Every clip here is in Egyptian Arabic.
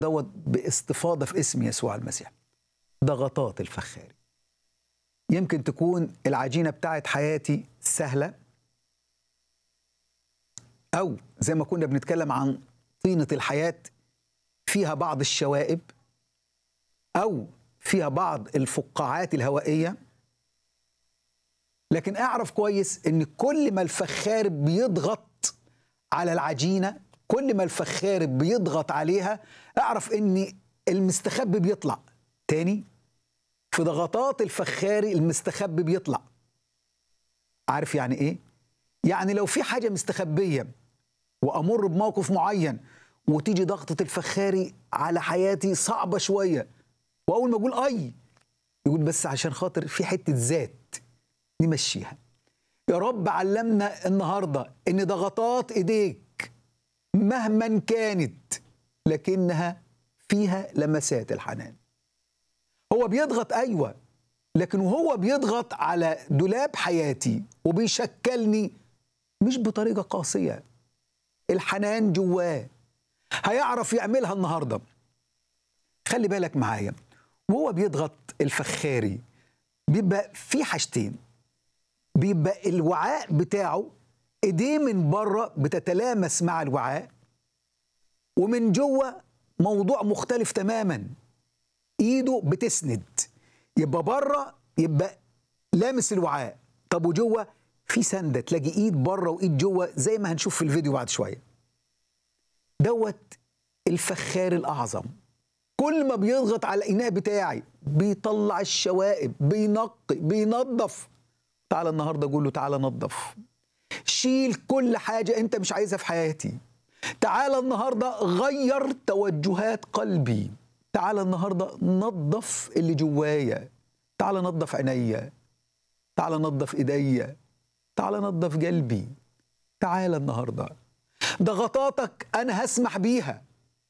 دوت باستفاضه في اسم يسوع المسيح ضغطات الفخاري يمكن تكون العجينه بتاعت حياتي سهله او زي ما كنا بنتكلم عن طينه الحياه فيها بعض الشوائب او فيها بعض الفقاعات الهوائيه لكن اعرف كويس ان كل ما الفخار بيضغط على العجينه كل ما الفخار بيضغط عليها اعرف ان المستخبي بيطلع تاني في ضغطات الفخاري المستخبي بيطلع عارف يعني ايه يعني لو في حاجه مستخبيه وامر بموقف معين وتيجي ضغطه الفخاري على حياتي صعبه شويه واول ما اقول اي يقول بس عشان خاطر في حته ذات نمشيها يا رب علمنا النهارده ان ضغطات ايديك مهما كانت لكنها فيها لمسات الحنان هو بيضغط ايوه لكن وهو بيضغط على دولاب حياتي وبيشكلني مش بطريقه قاسيه الحنان جواه هيعرف يعملها النهارده خلي بالك معايا وهو بيضغط الفخاري بيبقى في حاجتين بيبقى الوعاء بتاعه ايديه من بره بتتلامس مع الوعاء ومن جوه موضوع مختلف تماما ايده بتسند يبقى بره يبقى لامس الوعاء طب وجوه في سنده تلاقي ايد بره وايد جوه زي ما هنشوف في الفيديو بعد شويه دوت الفخار الاعظم كل ما بيضغط على الاناء بتاعي بيطلع الشوائب بينقي بينظف تعالى النهارده اقول له تعالى نظف شيل كل حاجه انت مش عايزها في حياتي تعالى النهارده غير توجهات قلبي تعالى النهارده نظف اللي جوايا تعالى نظف عينيا تعالى نظف ايديا تعالى نظف قلبي تعالى النهارده ضغطاتك انا هسمح بيها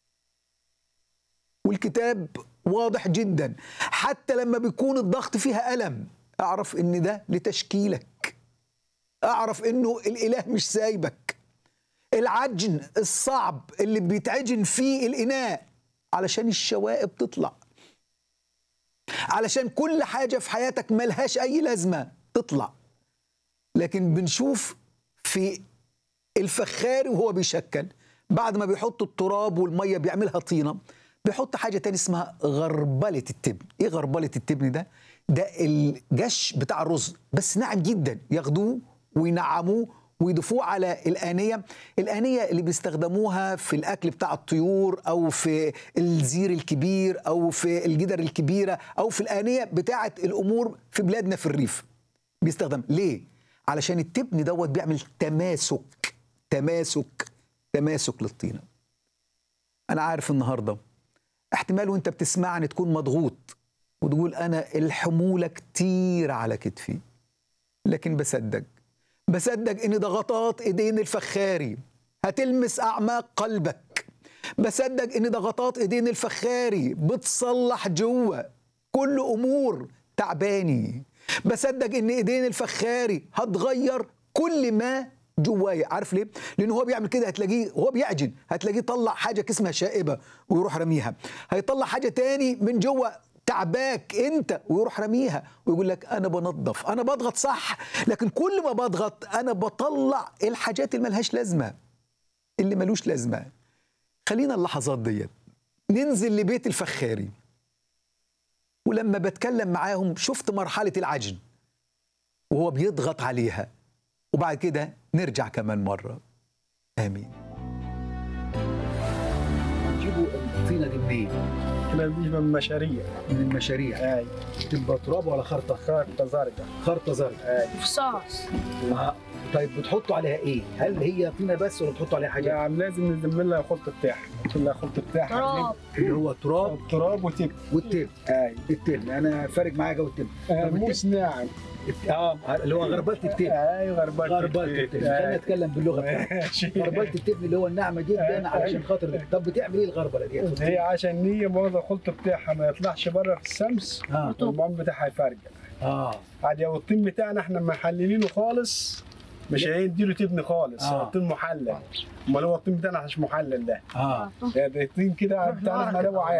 والكتاب واضح جدا حتى لما بيكون الضغط فيها الم اعرف ان ده لتشكيلك اعرف انه الاله مش سايبك العجن الصعب اللي بيتعجن فيه الاناء علشان الشوائب تطلع علشان كل حاجه في حياتك ملهاش اي لازمه تطلع لكن بنشوف في الفخاري وهو بيشكل بعد ما بيحط التراب والميه بيعملها طينه بيحط حاجه تاني اسمها غربله التبن ايه غربله التبن ده ده الجش بتاع الرز بس ناعم جدا ياخدوه وينعموه ويضيفوه على الآنية الآنية اللي بيستخدموها في الأكل بتاع الطيور أو في الزير الكبير أو في الجدر الكبيرة أو في الآنية بتاعة الأمور في بلادنا في الريف بيستخدم ليه؟ علشان التبن دوت بيعمل تماسك تماسك تماسك للطينة أنا عارف النهاردة احتمال وانت بتسمعني تكون مضغوط وتقول أنا الحمولة كتير على كتفي لكن بصدق بصدق ان ضغطات ايدين الفخاري هتلمس اعماق قلبك بصدق ان ضغطات ايدين الفخاري بتصلح جوه كل امور تعباني بصدق ان ايدين الفخاري هتغير كل ما جوايا عارف ليه؟ لان هو بيعمل كده هتلاقيه هو بيعجن هتلاقيه طلع حاجه اسمها شائبه ويروح رميها هيطلع حاجه تاني من جوه تعباك انت ويروح رميها ويقول لك انا بنظف انا بضغط صح لكن كل ما بضغط انا بطلع الحاجات اللي ملهاش لازمه اللي ملوش لازمه خلينا اللحظات ديت ننزل لبيت الفخاري ولما بتكلم معاهم شفت مرحله العجن وهو بيضغط عليها وبعد كده نرجع كمان مره امين نجيبوا الطينه دي منين؟ احنا بنجيبها من مشاريع من المشاريع هاي تبقى تراب ولا خرطه؟ خارطة زرقاء خرطه زرقاء هاي رصاص آه. طيب بتحطوا عليها ايه؟ هل هي طينه بس ولا بتحطوا عليها حاجه؟ نعم لازم نزم لها الخلطة بتاعها نحط لها الخلطة بتاعها تراب اللي هو تراب تراب وتب والتب هاي التب انا فارق معايا جو التب آه، طب موس ناعم اه اللي هو غربله التب هاي غربال غربله التب خلينا نتكلم باللغه بتاعتنا غربله التب اللي هو الناعمه جدا علشان خاطر ده. طب بتعمل ايه الغربله دي؟ هي عشان هي واخده الخلطة بتاعها ما يطلعش بره في الشمس اه والمام بتاعها يفرقع اه عادي والطين بتاعنا احنا محللينه خالص مش هيديله تبني خالص آه. هو الطين محلل امال هو الطين بتاعنا مش محلل ده اه ده ده الطين كده بتاعنا احنا عادي